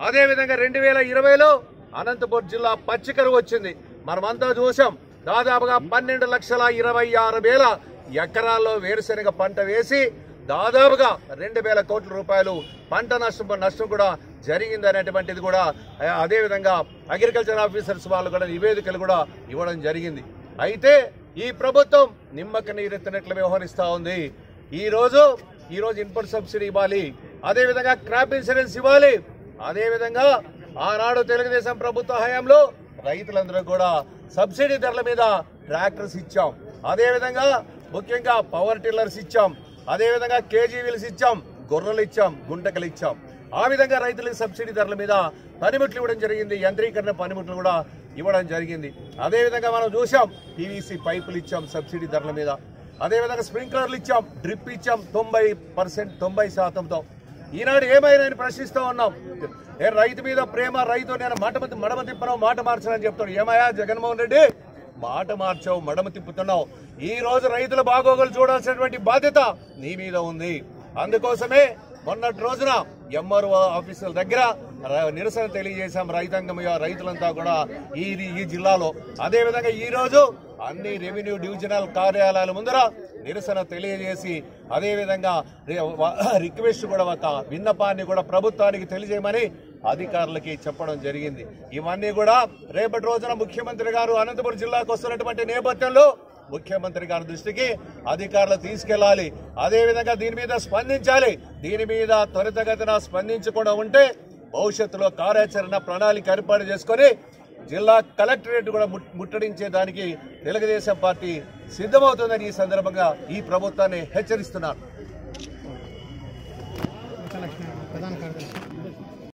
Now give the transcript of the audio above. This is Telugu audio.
అదేవిధంగా రెండు వేల ఇరవైలో అనంతపురం జిల్లా పచ్చికరు వచ్చింది మనమంతా చూసాం దాదాపుగా పన్నెండు లక్షల ఇరవై ఆరు వేల ఎకరాల్లో వేరుశెనగ పంట వేసి దాదాపుగా రెండు వేల కోట్ల రూపాయలు పంట నష్టం నష్టం కూడా జరిగింది అనేటువంటిది కూడా ఆ, అదేవిధంగా అగ్రికల్చర్ ఆఫీసర్స్ వాళ్ళు కూడా నివేదికలు కూడా ఇవ్వడం జరిగింది అయితే ఈ ప్రభుత్వం నిమ్మక నీరెత్తినట్లు వ్యవహరిస్తా ఉంది ఈ రోజు ఈ రోజు ఇన్పుట్ సబ్సిడీ ఇవ్వాలి అదేవిధంగా క్రాప్ ఇన్సూరెన్స్ ఇవ్వాలి అదేవిధంగా ఆనాడు తెలుగుదేశం ప్రభుత్వ హయాంలో రైతులందరూ కూడా సబ్సిడీ ధరల మీద ట్రాక్టర్స్ ఇచ్చాం అదేవిధంగా ముఖ్యంగా పవర్ టిల్లర్స్ ఇచ్చాం అదేవిధంగా కేజీ వీల్స్ ఇచ్చాం గొర్రెలు ఇచ్చాం గుంటకలు ఇచ్చాం ఆ విధంగా రైతులకు సబ్సిడీ ధరల మీద పనిముట్లు ఇవ్వడం జరిగింది యంత్రీకరణ పనిముట్లు కూడా ఇవ్వడం జరిగింది అదేవిధంగా మనం చూసాం పీవీసీ పైపులు ఇచ్చాం సబ్సిడీ ధరల మీద అదేవిధంగా స్ప్రింక్లర్లు ఇచ్చాం డ్రిప్ ఇచ్చాం తొంభై పర్సెంట్ తొంభై శాతంతో ఈనాడు ఏమైనా అని ప్రశ్నిస్తూ ఉన్నాం ఏ రైతు మీద ప్రేమ రైతు నేను మాట మడమ తిప్పను మాట మార్చనని చెప్తాడు ఏమయ్యా జగన్మోహన్ రెడ్డి మాట మార్చావు మడమ తిప్పుతున్నావు ఈ రోజు రైతుల బాగోగులు చూడాల్సినటువంటి బాధ్యత నీ మీద ఉంది అందుకోసమే మొన్నటి రోజున ఎంఆర్ఓ ఆఫీసుల దగ్గర ర- నిరసన తెలియజేశాం రైతాంగం రైతులంతా కూడా ఈ ఈ జిల్లాలో అదేవిధంగా ఈ రోజు అన్ని రెవెన్యూ డివిజనల్ కార్యాలయాల ముందర నిరసన తెలియజేసి అదేవిధంగా రి- వ- రిక్వెస్ట్ కూడా ఒక విన్నపాన్ని కూడా ప్రభుత్వానికి తెలియజేయమని అధికారులకి చెప్పడం జరిగింది ఇవన్నీ కూడా రేపటి రోజున ముఖ్యమంత్రి గారు అనంతపురం జిల్లాకు వస్తున్నటువంటి నేపథ్యంలో ముఖ్యమంత్రి గారి దృష్టికి అధికారులు తీసుకెళ్లాలి అదేవిధంగా దీని మీద స్పందించాలి దీని మీద త్వరితగతిన స్పందించకుండా ఉంటే భవిష్యత్తులో కార్యాచరణ ప్రణాళిక ఏర్పాటు చేసుకొని జిల్లా కలెక్టరేట్ కూడా ముట్- ముట్టడించే దానికి తెలుగుదేశం పార్టీ సిద్ధమవుతుందని ఈ సందర్భంగా ఈ ప్రభుత్వాన్ని హెచ్చరిస్తున్నారు